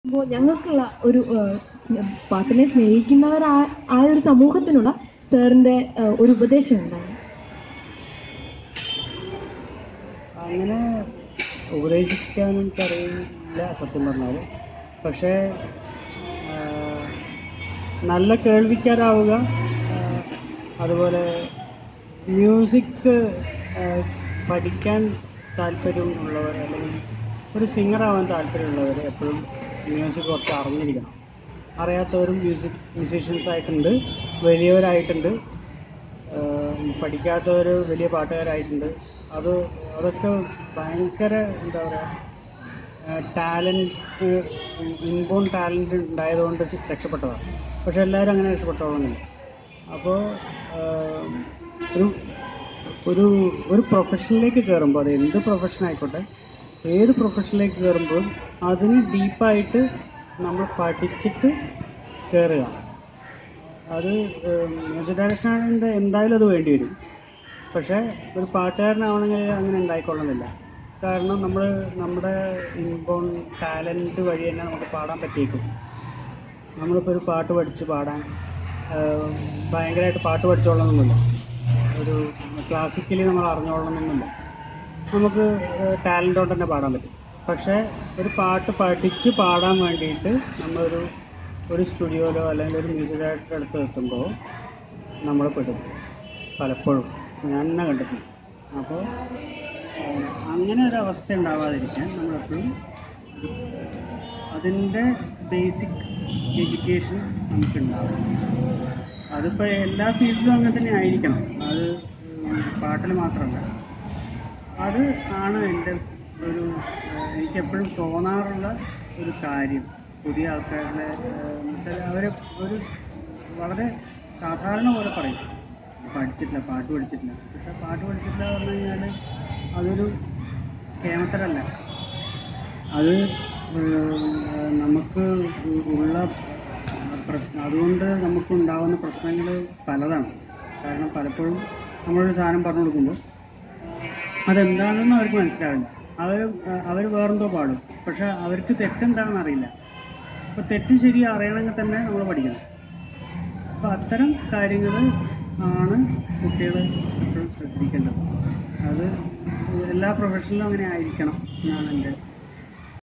അപ്പോൾ ഞങ്ങൾക്കുള്ള ഒരു ഏഹ്, സ്നേ- പാട്ടിനെ സ്നേഹിക്കുന്നവരായ ആയ ഒരു സമൂഹത്തിനുള്ള സാറിന്റെ ഏഹ്, ഒരു ഉപദേശം എന്താണ് അങ്ങനെ ഉപദേശിക്കാൻ എനിക്കറിയില്ല സത്യം പറഞ്ഞാൽ പക്ഷേ ആ, നല്ല കേൾവിക്കാരാവുക ആ, അതുപോലെ മ്യൂസിക് ആ, പഠിക്കാൻ താല്പര്യമുള്ളവർ അല്ലെങ്കിൽ ഒരു സിംഗറാവാൻ താല്പര്യമുള്ളവർ എപ്പോഴും മ്യൂസിക് കുറച്ച് അറിഞ്ഞിരിക്കണം അറിയാത്തവരും മ്യൂസിക് മ്യൂസീഷ്യൻസ് ആയിട്ടുണ്ട് വലിയവരായിട്ടുണ്ട് ആഹ് പഠിക്കാത്തവർ വലിയ പാട്ടുകാരായിട്ടുണ്ട് അത് അതൊക്കെ ഭയങ്കര എന്താ പറയുക ടാലൻറ്റ് ഇൻബോൺ ടാലൻറ്റ് ഉണ്ടായതുകൊണ്ട് രക്ഷപ്പെട്ടതാണ് പക്ഷെ എല്ലാവരും അങ്ങനെ രക്ഷപ്പെട്ടോളന്നില്ല അപ്പോൾ ഒരു ഒരു ഒരു പ്രൊഫഷനിലേക്ക് കയറുമ്പോൾ അത് എന്ത് പ്രൊഫഷൻ ആയിക്കോട്ടെ ഏത് പ്രൊഫഷനിലേക്ക് കയറുമ്പോഴും അതിന് ഡീപ്പായിട്ട് നമ്മൾ പഠിച്ചിട്ട് കയറുക അത് മ്യൂസിക് ഡയറക്ഷൻ എന്തായാലും അത് വേണ്ടി വരും പക്ഷേ ഒരു പാട്ടുകാരനാവണമെങ്കിൽ അങ്ങനെ ഉണ്ടായിക്കൊള്ളുന്നില്ല കാരണം നമ്മൾ നമ്മുടെ ഇൻബോൺ ടാലൻറ്റ് വഴി തന്നെ നമുക്ക് പാടാൻ പറ്റിയേക്കും നമ്മളിപ്പോൾ ഒരു പാട്ട് പഠിച്ച് പാടാൻ ഏഹ്, ഭയങ്കരമായിട്ട് പാട്ട് പഠിച്ചോളണമെന്നില്ല ഒരു ക്ലാസിക്കലി നമ്മൾ അറിഞ്ഞോളണമെന്നില്ല നമുക്ക് ടാലൻ്റ് കൊണ്ട് തന്നെ പാടാൻ പറ്റും പക്ഷേ ഒരു പാട്ട് പഠിച്ച് പാടാൻ വേണ്ടിയിട്ട് നമ്മളൊരു ഒരു സ്റ്റുഡിയോയിലോ അല്ലെങ്കിൽ ഒരു മ്യൂസിക് ഡയറക്ടറുടെ അടുത്ത് എത്തുമ്പോൾ നമ്മൾ പെടും പലപ്പോഴും ഞാൻ തന്നെ കണ്ടിട്ടുണ്ട് അപ്പോൾ ഏഹ്, അങ്ങനെ ഒരു അവസ്ഥ ഉണ്ടാവാതിരിക്കാൻ നമ്മളെപ്പോഴും അതിൻ്റെ ബേസിക് എഡ്യൂക്കേഷൻ നമുക്കുണ്ടാവും അതിപ്പോൾ എല്ലാ ഫീൽഡിലും അങ്ങനെ തന്നെ ആയിരിക്കണം അത് പാട്ടിൽ മാത്രമല്ല അത് ആണ് എൻ്റെ ഒരു ഏഹ്, എനിക്കെപ്പോഴും തോന്നാറുള്ള ഒരു കാര്യം പുതിയ ആൾക്കാരുടെ എന്നുവെച്ചാൽ അവർ ഒരു വളരെ സാധാരണ പോലെ പറയും പഠിച്ചിട്ടില്ല പാട്ട് പഠിച്ചിട്ടില്ല പക്ഷെ പാട്ട് പഠിച്ചിട്ടില്ല പറഞ്ഞു കഴിഞ്ഞാൽ അതൊരു കേമത്തരല്ല അത് ഏഹ്, നമുക്ക് ഉള്ള പ്രശ്നം അതുകൊണ്ട് നമുക്കുണ്ടാവുന്ന പ്രശ്നങ്ങൾ പലതാണ് കാരണം പലപ്പോഴും നമ്മളൊരു സാധനം പറഞ്ഞു കൊടുക്കുമ്പോൾ അതെന്താണെന്ന് അവർക്ക് മനസ്സിലാവില്ല അവർ അവർ വേറെന്തോ പാടും പക്ഷെ അവർക്ക് തെറ്റെന്താണെന്ന് അറിയില്ല അപ്പോൾ തെറ്റ് ശരി അറിയണമെങ്കിൽ തന്നെ നമ്മൾ പഠിക്കണം അപ്പോൾ അത്തരം കാര്യങ്ങൾ ആണ് കുട്ടികൾ എപ്പോഴും ശ്രദ്ധിക്കേണ്ടത് അത് എല്ലാ പ്രൊഫഷനിലും അങ്ങനെ ആയിരിക്കണം എന്നാണ് എൻ്റെ